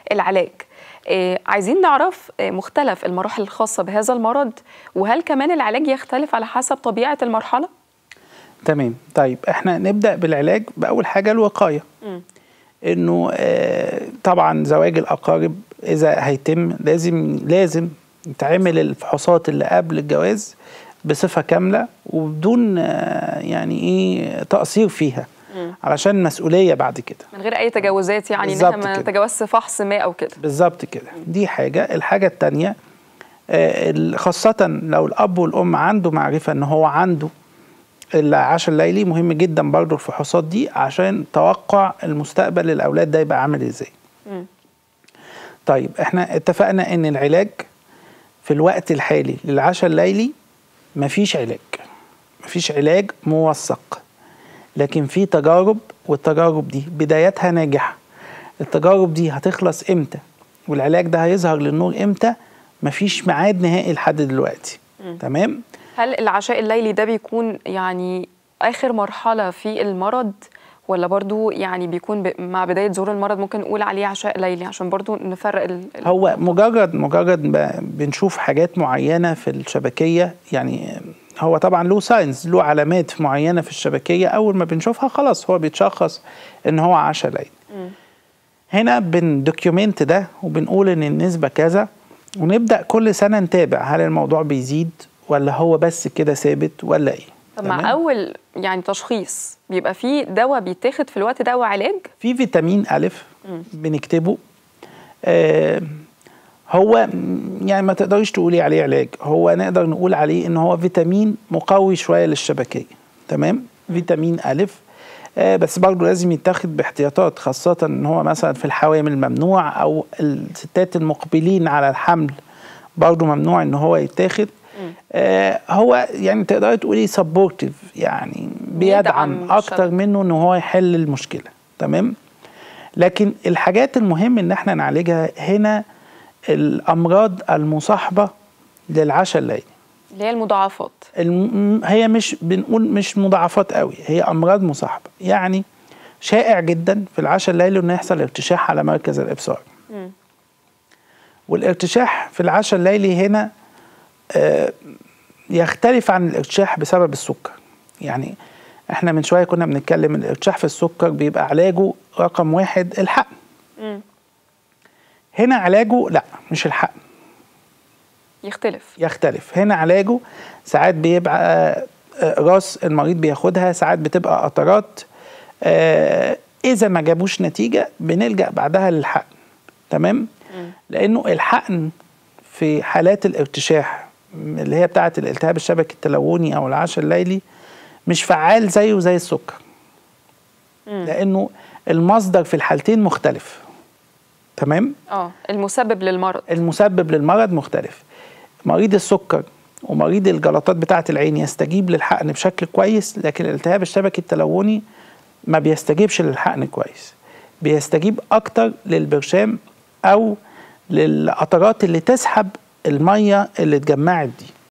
العلاج آه، عايزين نعرف آه، مختلف المراحل الخاصة بهذا المرض وهل كمان العلاج يختلف على حسب طبيعة المرحلة؟ تمام طيب احنا نبدا بالعلاج باول حاجه الوقايه انه آه طبعا زواج الاقارب اذا هيتم لازم لازم يتعمل الفحوصات اللي قبل الجواز بصفه كامله وبدون آه يعني ايه تقصير فيها علشان مسؤوليه بعد كده من غير أي تجاوزات يعني إنها بالظبط ما كده. تجاوزش فحص ما أو كده بالظبط كده دي حاجة الحاجة التانية آه، ال- خاصة لو الأب والأم عنده معرفة إن هو عنده العشاء الليلي مهم جدا برضو الفحوصات دي عشان توقع المستقبل للأولاد ده يبقى عامل إزاي مم. طيب احنا اتفقنا إن العلاج في الوقت الحالي للعشاء الليلي مفيش علاج مفيش علاج موثق لكن في تجارب والتجارب دي بدايتها ناجحة التجارب دي هتخلص امتى والعلاج ده هيظهر للنور امتى مفيش ميعاد نهائي لحد دلوقتي تمام هل العشاء الليلي ده بيكون يعني آخر مرحلة في المرض ولا برضو يعني بيكون ب... مع بداية ظهور المرض ممكن نقول عليه عشاء ليلي عشان برضو نفرق ال... ال- هو مجرد مجرد ما بنشوف حاجات معينة في الشبكية يعني هو طبعا له ساينز له علامات معينة في الشبكية أول ما بنشوفها خلاص هو بيتشخص إن هو عشاء ليلي هنا بندوكيومنت ده وبنقول إن النسبة كذا ونبدأ كل سنة نتابع هل الموضوع بيزيد ولا هو بس كده ثابت ولا إيه طب تمام؟ مع أول يعني تشخيص بيبقى فيه دواء بيتاخد في الوقت ده وعلاج في فيتامين ألف بنكتبه آه هو م- يعني ما تقدريش تقولي عليه علاج هو نقدر نقول عليه ان هو فيتامين مقوي شوية للشبكية تمام فيتامين ألف آه بس برضه لازم يتاخد باحتياطات خاصة ان هو مثلا في الحوامل ممنوع او الستات المقبلين على الحمل برضه ممنوع ان هو يتاخد آه هو يعني تقدري تقولي سبورتيف يعني بيدعم يدعم اكتر الشبكة. منه ان هو يحل المشكله تمام لكن الحاجات المهم ان احنا نعالجها هنا الامراض المصاحبه للعشاء الليلي اللي هي المضاعفات الم... هي مش بنقول مش مضاعفات قوي هي امراض مصاحبه يعني شائع جدا في العشاء الليلي انه يحصل ارتشاح على مركز الابصار والارتشاح في العشاء الليلي هنا آه، يختلف عن الارتشاح بسبب السكر يعني احنا من شويه كنا بنتكلم الارتشاح في السكر بيبقى علاجه رقم واحد الحقن هنا علاجه لا مش الحقن يختلف يختلف هنا علاجه ساعات بيبقى آه، راس المريض بياخدها ساعات بتبقى قطرات آه، اذا ما جابوش نتيجه بنلجا بعدها للحقن تمام لانه الحقن في حالات الارتشاح اللي هي بتاعه الالتهاب الشبكي التلوني او العشاء الليلي مش فعال زيه زي السكر لانه المصدر في الحالتين مختلف تمام اه المسبب للمرض المسبب للمرض مختلف مريض السكر ومريض الجلطات بتاعة العين يستجيب للحقن بشكل كويس لكن الالتهاب الشبكي التلوني ما بيستجيبش للحقن كويس بيستجيب أكتر للبرشام أو للقطرات اللي تسحب المية اللي اتجمعت دي